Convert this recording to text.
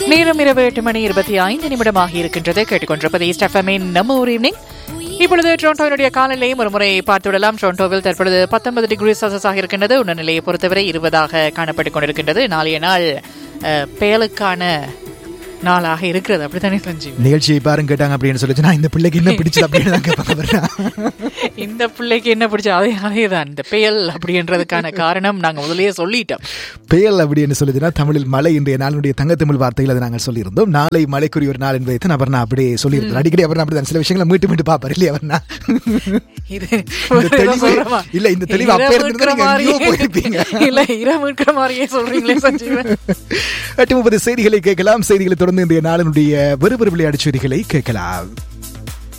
நேரம் இரவு எட்டு மணி இருபத்தி ஐந்து நிமிடமாக இருக்கின்றது கேட்டுக்கொண்டிருப்பது ஈஸ்ட் எஃப்எம்மின் நம்ம ஒரு ஈவினிங் இப்பொழுது டொரண்டோவினுடைய காலநிலையும் ஒரு முறை பார்த்துவிடலாம் டொரண்டோவில் தற்பொழுது பத்தொன்பது டிகிரி செல்சியஸ் ஆக இருக்கின்றது உணர்நிலையை பொறுத்தவரை இருபதாக காணப்பட்டுக் கொண்டிருக்கின்றது நாளைய நாள் அஹ், பெயலுக்கான நாளாக இருக்கிறது அப்படித்தானே சஞ்சீவ் நிகழ்ச்சியை பாருங்க கேட்டாங்க அப்படின்னு சொல்லிச்சு நான் இந்த பிள்ளைக்கு என்ன பிடிச்சது அப்படின்னு தான் கேட்பாங்க பாருங்க. இந்த பிள்ளைக்கு என்ன பிடிச்ச அதே அதேதான் இந்த பெயல் அப்படின்றதுக்கான காரணம் நாங்க முதல்லயே சொல்லிட்டோம் பெயல் அப்படின்னு சொல்லுதுன்னா தமிழில் மழை இன்றைய நாளினுடைய தங்கத்தமிழ் வார்த்தையில் அதை நாங்கள் சொல்லியிருந்தோம் நாளை மழைக்குரிய ஒரு நாள் என்பதை தான் அவர் நான் அப்படியே சொல்லியிருந்தோம் அடிக்கடி அவர் அப்படி சில விஷயங்களை மீட்டு மீட்டு பார்ப்பார் இல்லையா அவர் இது இந்த ஏதோ தெளிவு- சொல்றமா? இல்ல, இந்த தெளிவு அப்ப இரவு இருந்திருந்தா இருக்கிற நீங்க எங்கேயோ மாதிரியே- போயிருப்பீங்க. இல்ல இரவு இருக்கிற மாதிரியே சொல்றீங்களே சஞ்சீவன் எட்டு முப்பது செய்திகளை கேட்கலாம் செய்திகளை தொடர்ந்து இன்றைய நாளினுடைய வெறுபெரு விளையாட்டு செய்திகளை கேட்கலாம்